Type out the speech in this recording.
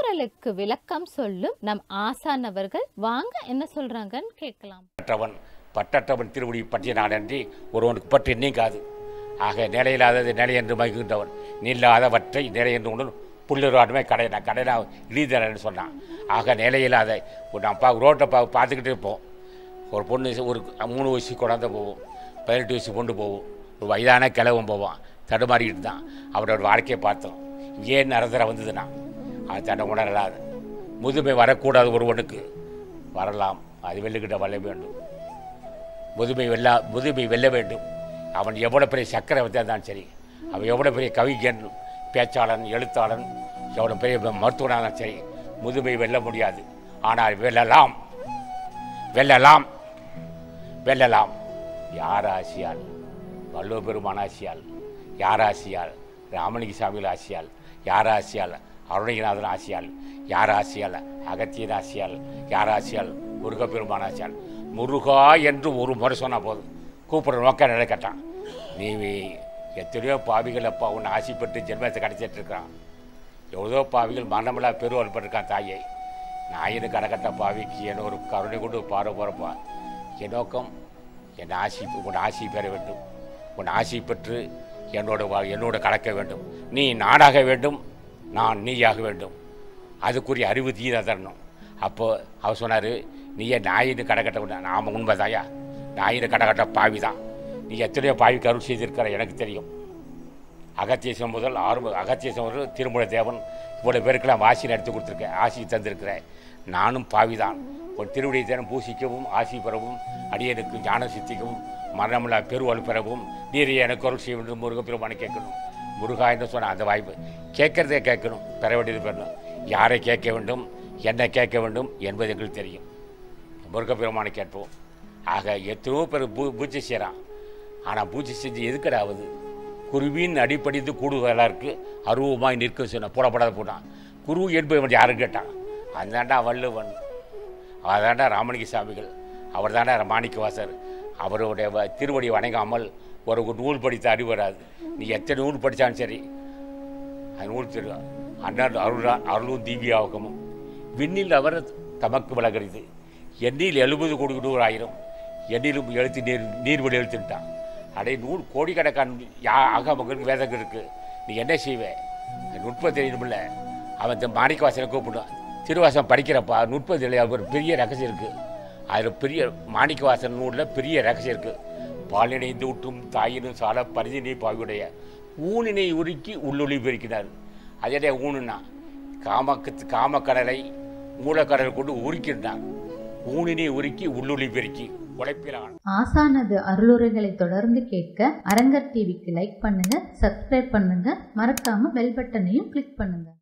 திருக்குறளுக்கு விளக்கம் சொல்லும் நம் ஆசானவர்கள் வாங்க என்ன சொல்றாங்கன்னு கேட்கலாம் பற்றவன் பட்டற்றவன் திருவடி பற்றிய நாடன்றி ஒருவனுக்கு பற்றி நீங்காது ஆக நிலையில்லாதது நிலை என்று மகிழ்ந்தவன் நில்லாதவற்றை நிலை என்று உணரும் புல்லுருவாடுமே கடைனா கடைனா இழிதரன்னு சொன்னான் ஆக நிலையில்லாத ஒரு நான் பா ரோட்டை பா பார்த்துக்கிட்டு இருப்போம் ஒரு பொண்ணு ஒரு மூணு வயசு குழந்தை போவோம் பதினெட்டு வயசு பொண்ணு போவோம் ஒரு வயதான கிழவன் போவான் தடுமாறிட்டு தான் அவரோட வாழ்க்கையை பார்த்தோம் ஏன் நரதர வந்ததுன்னா அது தன்னை உணரலாது முதுமை வரக்கூடாது ஒருவனுக்கு வரலாம் அது வெல்லுகிட்ட வல்ல வேண்டும் முதுமை வெல்லா முதுமை வெல்ல வேண்டும் அவன் எவ்வளோ பெரிய சக்கரவர்த்தியாக இருந்தாலும் சரி அவன் எவ்வளோ பெரிய கவிஞன் பேச்சாளன் எழுத்தாளன் எவ்வளோ பெரிய மருத்துவனாக இருந்தாலும் சரி முதுமை வெல்ல முடியாது ஆனால் வெல்லலாம் வெல்லலாம் வெல்லலாம் யார் ஆசியால் வள்ளுவ பெருமான் ஆசியால் யார் ஆசியால் ராமலிங்க சாமிகள் ஆசியால் யார் ஆசியால் அருணகிரிநாதன் ஆசியால் யார் ஆசியால் அகத்தியன் ஆசியால் யார் ஆசியால் முருகப்பெருமான் ஆசியால் முருகா என்று ஒரு முறை சொன்னால் போதும் கூப்பிட்ற நோக்க நடக்கட்டான் நீ எத்தனையோ பாவிகள் அப்பா உன்னை ஆசைப்பட்டு ஜென்மத்தை கிடைச்சிட்டு இருக்கிறான் எவ்வளோ பாவிகள் மனமில்லா பெருவல் பட்டிருக்கான் தாயை நாயினு கடக்கட்ட பாவிக்கு என்ன ஒரு கருணை கொண்டு பாரு போகிறப்பா என் நோக்கம் என் ஆசி உன் ஆசி பெற வேண்டும் உன் ஆசி பெற்று என்னோட வா- என்னோட கலக்க வேண்டும் நீ நானாக வேண்டும் நான் நீயாக வேண்டும் அதுக்குரிய அறிவு தீர தரணும் அப்போ அவர் சொன்னார் நீயே நாயின்னு கடக்கட்ட விட நாம உண்மைதாயா நாயின்னு கடக்கட்ட பாவி தான் நீ எத்தனையோ பாவிக்கு அருள் செய்திருக்கிற எனக்கு தெரியும் அகத்தியசம் முதல் ஆரம்ப அகத்தியசம் முதல் திருமூல தேவன் இவ்வளோ பேருக்கெல்லாம் வாசி நடத்தி கொடுத்துருக்கேன் ஆசி தந்திருக்கிறேன் நானும் பாவிதான் ஒரு திருவிடை தினம் பூசிக்கவும் ஆசி பெறவும் அடியனுக்கு ஞான சித்திக்கவும் மரணமில்லா பெருவல் பெறவும் நீர் எனக்கு அருள் செய்ய வேண்டும் முருகப்பெருமானை கேட்கணும் முருகா என்று சொன்ன அந்த வாய்ப்பு கேட்கறதே கேட்கணும் பெற வேண்டியது பெறணும் யாரை கேட்க வேண்டும் என்ன கேட்க வேண்டும் என்பது எங்களுக்கு தெரியும் முருகப்பெருமானை கேட்போம் ஆக எத்தனையோ பேர் பூ பூஜை செய்கிறான் ஆனால் பூஜை செஞ்சு எதுக்கடாவது குருவின் அடிப்படைந்து கூடுதலாருக்கு அருவமாய் நிற்க சொன்ன போடப்படாத போட்டான் குரு என்பவன் யாரும் கேட்டான் அந்தாண்டா வள்ளுவன் அதாண்டா ராமலிங்க சாமிகள் அவர் தாண்டா மாணிக்கவாசர் அவருடைய வ- திருவடி வணங்காமல் ஒரு ஒரு நூல் படித்த அறிவு வராது நீ எத்தனை நூல் படித்தாலும் சரி அது நூல் தெரியும் அண்ணன் அருளா அருளும் தீவியாகமும் விண்ணில் அவர் தமக்கு விளங்குறது எண்ணில் எழுபது கோடி நூறு ஆயிரம் எண்ணிலும் எழுத்து நீர் நீர்வழி எழுத்துட்டான் அடே நூல் கோடிக்கணக்கான யா அகமகன் வேதங்கள் இருக்கு நீ என்ன செய்வே நுட்பம் தெரியணுமில்ல அவன் இந்த மாணிக்கவாசனை கூப்பிடுவான் திருவாசம் படிக்கிறப்பா நுட்பம் தெரியல ஒரு பெரிய ரகசியம் இருக்கு அதில் பெரிய மாணிக்கவாசன் நூலில் பெரிய ரகசியம் இருக்கு பாலினைந்து ஊட்டும் தாயினும் சால பரிதினை பாவியுடைய ஊனினை உருக்கி உள்ளொளி பெருக்கினார் அதே ஊனுனா காமக்கு காமக்கடலை மூலக்கடலை கொண்டு உருக்கின்றான் ஊனினை உருக்கி உள்ளொளி பெருக்கி உழைப்பிலான் ஆசானது அருளுரைகளை தொடர்ந்து கேட்க அரங்கர் டிவிக்கு லைக் பண்ணுங்க சப்ஸ்கிரைப் பண்ணுங்க மறக்காம பெல் பட்டனையும் கிளிக் பண்ணுங்க